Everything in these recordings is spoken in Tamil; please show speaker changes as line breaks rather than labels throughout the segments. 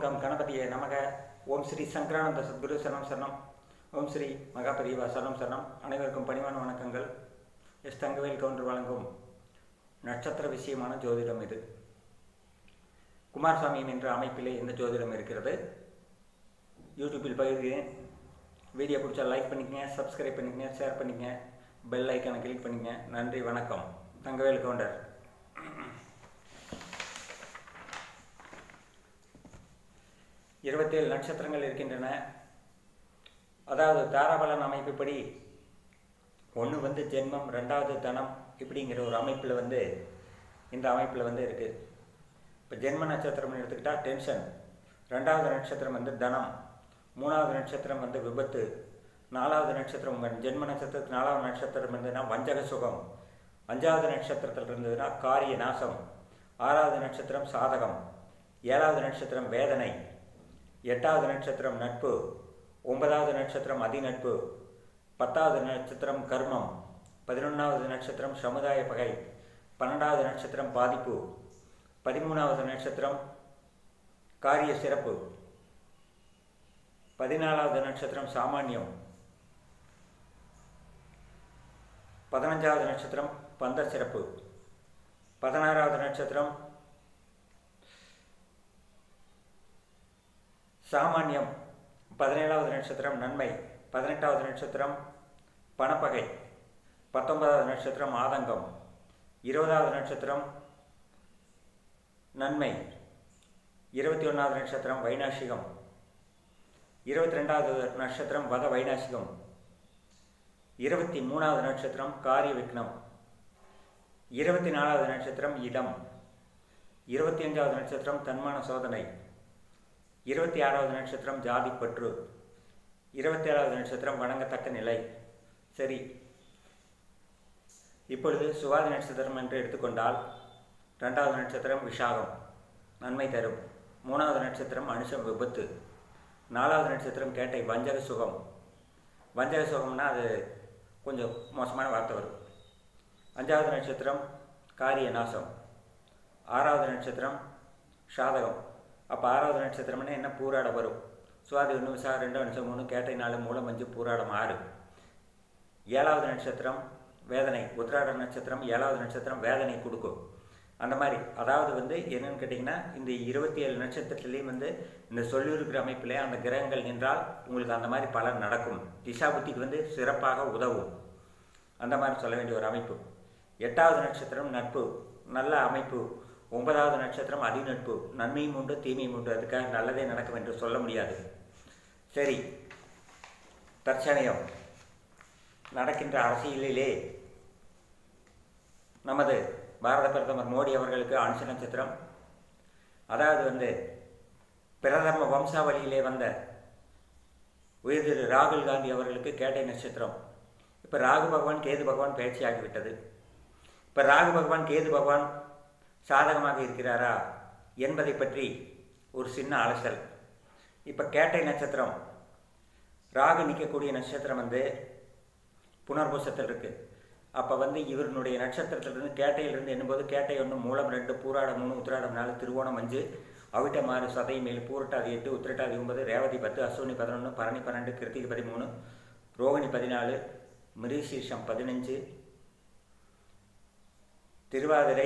கம் கணபதியே நமக ஓம் ஸ்ரீ சங்கரானந்த சத்குரு சரணம் சரணம் ஓம் ஸ்ரீ மகாபரிவா சரணம் சரணம் அனைவருக்கும் பணிவான வணக்கங்கள் எஸ் தங்கவேல் கவுண்டர் வழங்கும் நட்சத்திர விஷயமான ஜோதிடம் இது குமாரசாமி என்ற அமைப்பிலே இந்த ஜோதிடம் இருக்கிறது யூடியூப்பில் பகிர்கிறேன் வீடியோ பிடிச்சா லைக் பண்ணிக்கங்க சப்ஸ்கிரைப் பண்ணிக்கங்க ஷேர் பண்ணிக்கங்க பெல் ஐக்கானை கிளிக் பண்ணிக்கங்க நன்றி வணக்கம் தங்கவேல் கவுண்டர் இருபத்தேழு நட்சத்திரங்கள் இருக்கின்றன அதாவது தாராபலன் அமைப்புப்படி ஒன்று வந்து ஜென்மம் ரெண்டாவது தனம் இப்படிங்கிற ஒரு அமைப்பில் வந்து இந்த அமைப்பில் வந்து இருக்குது இப்போ ஜென்ம நட்சத்திரம்னு எடுத்துக்கிட்டால் டென்ஷன் ரெண்டாவது நட்சத்திரம் வந்து தனம் மூணாவது நட்சத்திரம் வந்து விபத்து நாலாவது நட்சத்திரம் உங்கள் ஜென்ம நட்சத்திரத்துக்கு நாலாவது நட்சத்திரம் இருந்ததுன்னா வஞ்சக சுகம் அஞ்சாவது நட்சத்திரத்தில் இருந்ததுன்னா காரிய நாசம் ஆறாவது நட்சத்திரம் சாதகம் ஏழாவது நட்சத்திரம் வேதனை எட்டாவது நட்சத்திரம் நட்பு ஒன்பதாவது நட்சத்திரம் அதிநட்பு பத்தாவது நட்சத்திரம் கர்மம் பதினொன்றாவது நட்சத்திரம் சமுதாய பகை பன்னெண்டாவது நட்சத்திரம் பாதிப்பு பதிமூணாவது நட்சத்திரம் காரிய சிறப்பு பதினாலாவது நட்சத்திரம் சாமானியம் பதினஞ்சாவது நட்சத்திரம் பந்த சிறப்பு பதினாறாவது நட்சத்திரம் சாமானியம் பதினேழாவது நட்சத்திரம் நன்மை பதினெட்டாவது நட்சத்திரம் பணப்பகை பத்தொன்பதாவது நட்சத்திரம் ஆதங்கம் இருபதாவது நட்சத்திரம் நன்மை இருபத்தி ஒன்றாவது நட்சத்திரம் வைநாசிகம் இருபத்தி ரெண்டாவது நட்சத்திரம் வத வைநாசிகம் இருபத்தி மூணாவது நட்சத்திரம் காரிய விக்னம் இருபத்தி நாலாவது நட்சத்திரம் இடம் இருபத்தி அஞ்சாவது நட்சத்திரம் தன்மான சோதனை இருபத்தி ஆறாவது நட்சத்திரம் ஜாதி பற்று இருபத்தி ஏழாவது நட்சத்திரம் வணங்கத்தக்க நிலை சரி இப்பொழுது சுவாதி நட்சத்திரம் என்று எடுத்துக்கொண்டால் ரெண்டாவது நட்சத்திரம் விஷாகம் நன்மை தரும் மூணாவது நட்சத்திரம் அனுஷம் விபத்து நாலாவது நட்சத்திரம் கேட்டை வஞ்சக சுகம் வஞ்சக சுகம்னா அது கொஞ்சம் மோசமான வார்த்தை வரும் அஞ்சாவது நட்சத்திரம் காரிய நாசம் ஆறாவது நட்சத்திரம் சாதகம் அப்போ ஆறாவது நட்சத்திரம்னா என்ன பூராட வரும் சுவாதி ஒன்று விசா ரெண்டு நிமிஷம் மூணு கேட்டை நாலு மூலம் அஞ்சு பூராடம் ஆறு ஏழாவது நட்சத்திரம் வேதனை உத்திராட நட்சத்திரம் ஏழாவது நட்சத்திரம் வேதனை கொடுக்கும் அந்த மாதிரி அதாவது வந்து என்னன்னு கேட்டிங்கன்னா இந்த இருபத்தி ஏழு நட்சத்திரத்துலேயும் வந்து இந்த சொல்லியிருக்கிற அமைப்பிலே அந்த கிரகங்கள் நின்றால் உங்களுக்கு அந்த மாதிரி பலன் நடக்கும் திசா புத்திக்கு வந்து சிறப்பாக உதவும் அந்த மாதிரி சொல்ல வேண்டிய ஒரு அமைப்பு எட்டாவது நட்சத்திரம் நட்பு நல்ல அமைப்பு ஒன்பதாவது நட்சத்திரம் அதிநட்பு நன்மையும் உண்டு தீமையும் உண்டு அதுக்காக நல்லதே நடக்கும் என்று சொல்ல முடியாது சரி தற்சமயம் நடக்கின்ற அரசியலிலே நமது பாரத பிரதமர் மோடி அவர்களுக்கு அனுச நட்சத்திரம் அதாவது வந்து பிரதம வம்சாவளியிலே வந்த உயர் திரு ராகுல் காந்தி அவர்களுக்கு கேட்டை நட்சத்திரம் இப்போ ராகு பகவான் கேது பகவான் பயிற்சியாகிவிட்டது இப்போ ராகு பகவான் கேது பகவான் சாதகமாக இருக்கிறாரா என்பதை பற்றி ஒரு சின்ன அலசல் இப்போ கேட்டை நட்சத்திரம் ராகு நிற்கக்கூடிய நட்சத்திரம் வந்து புனர்பூசத்தில் இருக்குது அப்போ வந்து இவருடைய நட்சத்திரத்திலிருந்து கேட்டையிலிருந்து எண்ணும்போது கேட்டை ஒன்று மூலம் ரெண்டு பூராடம் மூணு உத்திராடம் நாலு திருவோணம் அஞ்சு அவிட்டம் ஆறு சதை மேல் பூரட்டாதி எட்டு உத்திரட்டாதி ஒன்பது ரேவதி பத்து அஸ்வினி பதினொன்று பரணி பன்னெண்டு கிருத்திகை பதிமூணு ரோகிணி பதினாலு மிருசீர்ஷம் பதினஞ்சு திருவாதிரை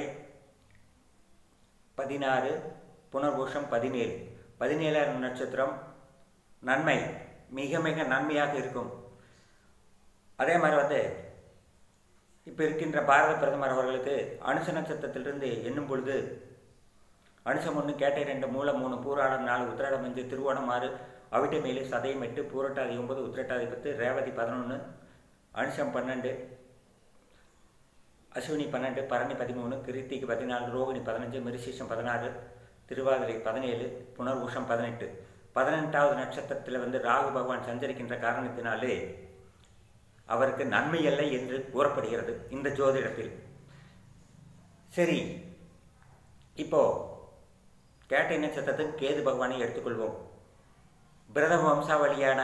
பதினாறு புனர்பூஷம் பதினேழு பதினேழாயிரம் நட்சத்திரம் நன்மை மிக மிக நன்மையாக இருக்கும் அதே மாதிரி வந்து இப்போ இருக்கின்ற பாரத பிரதமர் அவர்களுக்கு அனுச நட்சத்திரத்திலிருந்து எண்ணும் பொழுது அனுசம் ஒன்று கேட்டை ரெண்டு மூலம் மூணு பூராடம் நாலு உத்திராடம் அஞ்சு திருவோணம் ஆறு அவிட்ட மேலு சதயம் எட்டு பூரட்டாதி ஒன்பது உத்திரட்டாதி பத்து ரேவதி பதினொன்று அனுசம் பன்னெண்டு அஸ்வினி பன்னெண்டு பரணி பதிமூணு கிருத்திக்கு பதினாலு ரோகிணி பதினஞ்சு மிருசீஷம் பதினாறு திருவாதிரை பதினேழு புனர்பூஷம் பதினெட்டு பதினெட்டாவது நட்சத்திரத்தில் வந்து ராகு பகவான் சஞ்சரிக்கின்ற காரணத்தினாலே அவருக்கு நன்மை அல்ல என்று கூறப்படுகிறது இந்த ஜோதிடத்தில் சரி இப்போ கேட்டை நட்சத்திரத்துக்கு கேது பகவானை எடுத்துக்கொள்வோம் பிரதம வம்சாவளியான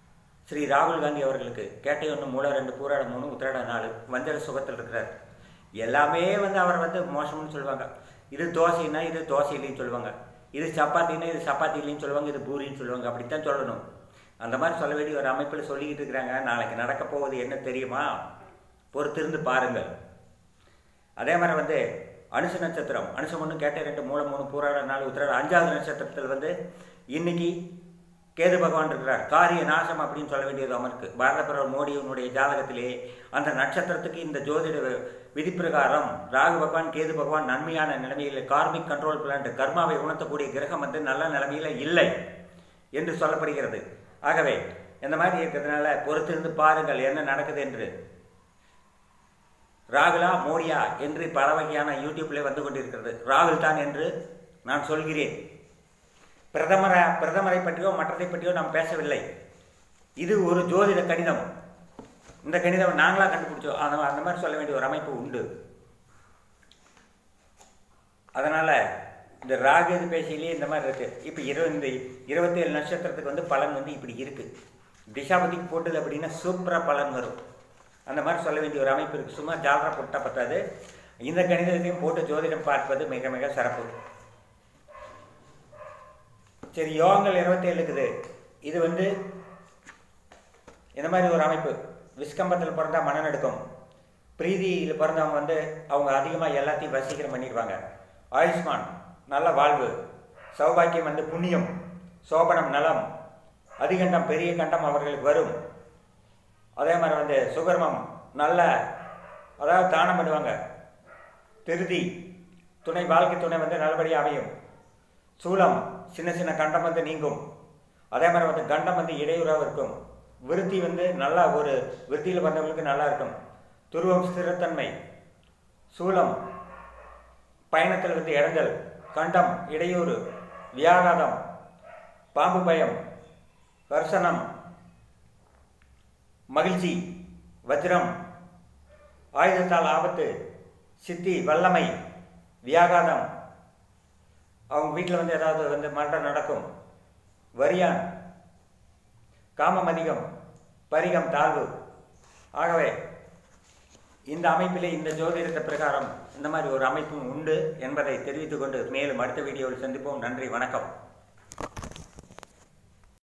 ஸ்ரீ ராகுல் காந்தி அவர்களுக்கு கேட்டை ஒன்று மூல ரெண்டு பூராட மூணு உத்திராட நாலு வஞ்சர சுகத்தில் இருக்கிறார் எல்லாமே வந்து அவர் வந்து மோசம்னு சொல்லுவாங்க இது தோசைன்னா இது தோசை இல்லைன்னு சொல்லுவாங்க இது சப்பாத்தின்னா இது சப்பாத்தி இல்லைன்னு சொல்லுவாங்க இது பூரின்னு சொல்லுவாங்க அப்படித்தான் சொல்லணும் அந்த மாதிரி சொல்ல வேண்டிய ஒரு அமைப்பில் சொல்லிக்கிட்டு இருக்கிறாங்க நாளைக்கு நடக்க போவது என்ன தெரியுமா பொறுத்திருந்து பாருங்கள் அதே மாதிரி வந்து அனுச நட்சத்திரம் அனுசம் ஒன்று கேட்ட ரெண்டு மூணு மூணு பூராட நாலு உத்திராட அஞ்சாவது நட்சத்திரத்தில் வந்து இன்னைக்கு கேது பகவான் இருக்கிறார் காரிய நாசம் அப்படின்னு சொல்ல வேண்டியது அவருக்கு பாரத பிரதமர் மோடியினுடைய ஜாதகத்திலே அந்த நட்சத்திரத்துக்கு இந்த ஜோதிட விதிப்பிரகாரம் ராகு பகவான் கேது பகவான் நன்மையான நிலைமையில் கார்மிக் கண்ட்ரோல் பிளான்ட் கர்மாவை உணர்த்தக்கூடிய கிரகம் வந்து நல்ல நிலைமையில் இல்லை என்று சொல்லப்படுகிறது ஆகவே இந்த மாதிரி இருக்கிறதுனால பொறுத்திருந்து பாருங்கள் என்ன நடக்குது என்று ராகுலா மோடியா என்று பல வகையான யூடியூப்ல வந்து கொண்டிருக்கிறது ராகுல் தான் என்று நான் சொல்கிறேன் பிரதமரை பிரதமரை பற்றியோ மற்றதை பற்றியோ நாம் பேசவில்லை இது ஒரு ஜோதிட கணிதம் இந்த கணிதம் நாங்களா கண்டுபிடிச்சோம் அந்த அந்த மாதிரி சொல்ல வேண்டிய ஒரு அமைப்பு உண்டு அதனால இந்த ராகு இது பேசியிலேயே இந்த மாதிரி இருக்கு இப்போ இரு இந்த இருபத்தி ஏழு நட்சத்திரத்துக்கு வந்து பலன் வந்து இப்படி இருக்கு திசாபதிக்கு போட்டது அப்படின்னா சூப்பராக பலன் வரும் அந்த மாதிரி சொல்ல வேண்டிய ஒரு அமைப்பு இருக்குது சும்மா ஜாலரா போட்டா பத்தாது இந்த கணிதத்தையும் போட்டு ஜோதிடம் பார்ப்பது மிக மிக சிறப்பு சரி யோகங்கள் இருபத்தேழு இருக்குது இது வந்து இந்த மாதிரி ஒரு அமைப்பு விஸ்கம்பத்தில் பிறந்தா மனநடுக்கம் பிரீதியில் பிறந்தவங்க வந்து அவங்க அதிகமாக எல்லாத்தையும் வசீகரம் பண்ணிடுவாங்க ஆயுஷ்மான் நல்ல வாழ்வு சௌபாக்கியம் வந்து புண்ணியம் சோபனம் நலம் அதிகண்டம் பெரிய கண்டம் அவர்களுக்கு வரும் அதே மாதிரி வந்து சுகர்மம் நல்ல அதாவது தானம் பண்ணுவாங்க திருதி துணை வாழ்க்கை துணை வந்து நல்லபடியாக அமையும் சூலம் சின்ன சின்ன கண்டம் வந்து நீங்கும் அதே மாதிரி வந்து கண்டம் வந்து இடையூறாக இருக்கும் விருத்தி வந்து நல்லா ஒரு விருத்தியில் வந்தவங்களுக்கு நல்லா இருக்கும் துருவம் ஸ்திரத்தன்மை சூலம் பயணத்தில் வந்து இடங்கள் கண்டம் இடையூறு வியாகாதம் பாம்பு பயம் கர்சனம் மகிழ்ச்சி வஜ்ரம் ஆயுதத்தால் ஆபத்து சித்தி வல்லமை வியாகாதம் அவங்க வீட்டில் வந்து ஏதாவது வந்து மரணம் நடக்கும் வரியான் காமம் அதிகம் பரிகம் தாழ்வு ஆகவே இந்த அமைப்பிலே இந்த ஜோதிடத்த பிரகாரம் இந்த மாதிரி ஒரு அமைப்பும் உண்டு என்பதை தெரிவித்துக் கொண்டு மேலும் அடுத்த வீடியோவில் சந்திப்போம் நன்றி வணக்கம்